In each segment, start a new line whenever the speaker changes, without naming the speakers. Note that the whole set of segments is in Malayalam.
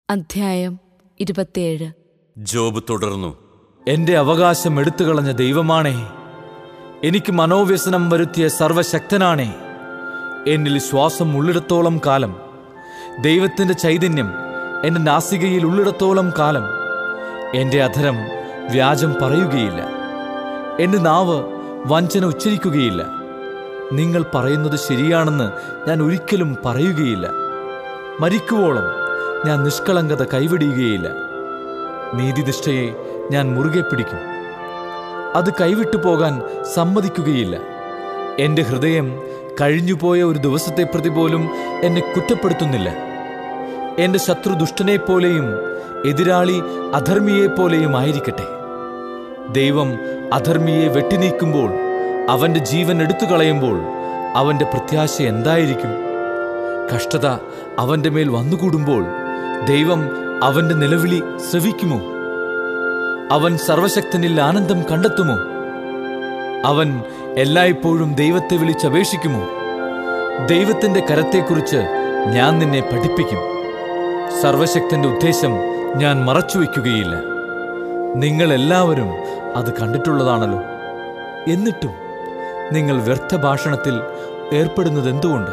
അധ്യായം ഇരുപത്തിയേഴ്
ജോബ് തുടർന്നു
എന്റെ അവകാശം എടുത്തുകളഞ്ഞ ദൈവമാണേ എനിക്ക് മനോവ്യസനം വരുത്തിയ സർവശക്തനാണേ എന്നിൽ ശ്വാസം ഉള്ളിടത്തോളം കാലം ദൈവത്തിന്റെ ചൈതന്യം എന്റെ നാസികയിൽ ഉള്ളിടത്തോളം കാലം എന്റെ അധരം വ്യാജം പറയുകയില്ല എന്റെ നാവ് വഞ്ചന ഉച്ചരിക്കുകയില്ല നിങ്ങൾ പറയുന്നത് ശരിയാണെന്ന് ഞാൻ ഒരിക്കലും പറയുകയില്ല മരിക്കുവോളം ഞാൻ നിഷ്കളങ്കത കൈവിടിയുകയില്ല നീതിനിഷ്ഠയെ ഞാൻ മുറുകെ പിടിക്കും അത് കൈവിട്ടു പോകാൻ സമ്മതിക്കുകയില്ല എന്റെ ഹൃദയം കഴിഞ്ഞുപോയ ഒരു ദിവസത്തെ പ്രതി പോലും എന്നെ കുറ്റപ്പെടുത്തുന്നില്ല എന്റെ ശത്രു ദുഷ്ടനെപ്പോലെയും എതിരാളി അധർമ്മിയെപ്പോലെയും ആയിരിക്കട്ടെ ദൈവം അധർമ്മിയെ വെട്ടിനീക്കുമ്പോൾ അവന്റെ ജീവൻ എടുത്തു കളയുമ്പോൾ അവന്റെ പ്രത്യാശ എന്തായിരിക്കും കഷ്ടത അവന്റെ മേൽ വന്നുകൂടുമ്പോൾ ദൈവം അവന്റെ നിലവിളി ശ്രവിക്കുമോ അവൻ സർവശക്തനിൽ ആനന്ദം കണ്ടെത്തുമോ അവൻ എല്ലായ്പ്പോഴും ദൈവത്തെ വിളിച്ചപേക്ഷിക്കുമോ ദൈവത്തിന്റെ കരത്തെക്കുറിച്ച് ഞാൻ നിന്നെ പഠിപ്പിക്കും സർവശക്തന്റെ ഉദ്ദേശം ഞാൻ മറച്ചുവെക്കുകയില്ല നിങ്ങൾ എല്ലാവരും അത് കണ്ടിട്ടുള്ളതാണല്ലോ എന്നിട്ടും നിങ്ങൾ വ്യർത്ഥഭാഷണത്തിൽ ഏർപ്പെടുന്നത് എന്തുകൊണ്ട്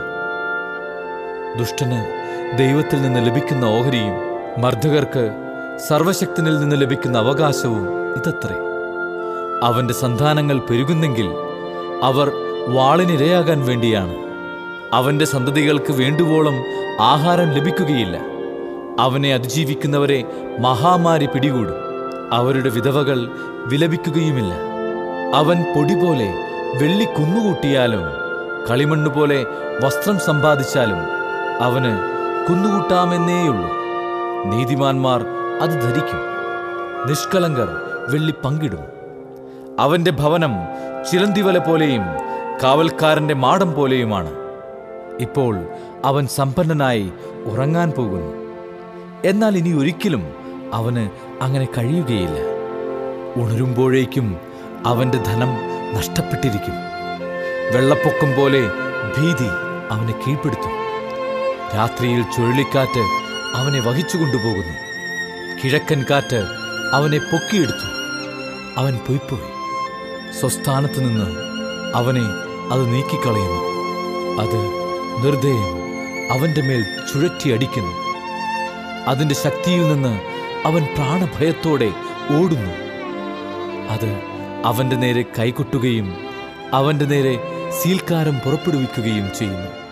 ദുഷ്ടന് ദൈവത്തിൽ നിന്ന് ലഭിക്കുന്ന ഓഹരിയും മർദ്ദകർക്ക് സർവശക്തനിൽ നിന്ന് ലഭിക്കുന്ന അവകാശവും ഇതത്രേ അവന്റെ സന്താനങ്ങൾ പെരുകുന്നെങ്കിൽ അവർ വാളിനിരയാകാൻ വേണ്ടിയാണ് അവന്റെ സന്തതികൾക്ക് വേണ്ടുവോളം ആഹാരം ലഭിക്കുകയില്ല അവനെ അതിജീവിക്കുന്നവരെ മഹാമാരി പിടികൂടും അവരുടെ വിധവകൾ വിലപിക്കുകയുമില്ല അവൻ പൊടി പോലെ വെള്ളി കുന്നുകൂട്ടിയാലും കളിമണ്ണ് പോലെ വസ്ത്രം സമ്പാദിച്ചാലും അവന് കുന്നുകൂട്ടാമെന്നേയുള്ളൂ നീതിമാന്മാർ അത് ധരിക്കും നിഷ്കളങ്കർ വെള്ളി പങ്കിടും അവന്റെ ഭവനം ചിലന്തിവല പോലെയും കാവൽക്കാരന്റെ മാടം പോലെയുമാണ് ഇപ്പോൾ അവൻ സമ്പന്നനായി ഉറങ്ങാൻ പോകുന്നു എന്നാൽ ഇനി ഒരിക്കലും അവന് അങ്ങനെ കഴിയുകയില്ല ഉണരുമ്പോഴേക്കും അവന്റെ ധനം നഷ്ടപ്പെട്ടിരിക്കും വെള്ളപ്പൊക്കം പോലെ ഭീതി അവനെ കീഴ്പ്പെടുത്തും രാത്രിയിൽ ചുഴലിക്കാറ്റ് അവനെ വഹിച്ചുകൊണ്ടുപോകുന്നു കിഴക്കൻ കാറ്റ് അവനെ പൊക്കിയെടുത്തു അവൻ പൊയ്പോയി സ്വസ്ഥാനത്ത് നിന്ന് അവനെ അത് നീക്കിക്കളയുന്നു അത് നിർദ്ദയം അവന്റെ മേൽ ചുഴറ്റിയടിക്കുന്നു അതിന്റെ ശക്തിയിൽ നിന്ന് അവൻ പ്രാണഭയത്തോടെ ഓടുന്നു അത് അവന്റെ നേരെ കൈകൊട്ടുകയും അവന്റെ നേരെ സീൽക്കാരം പുറപ്പെടുവിക്കുകയും ചെയ്യുന്നു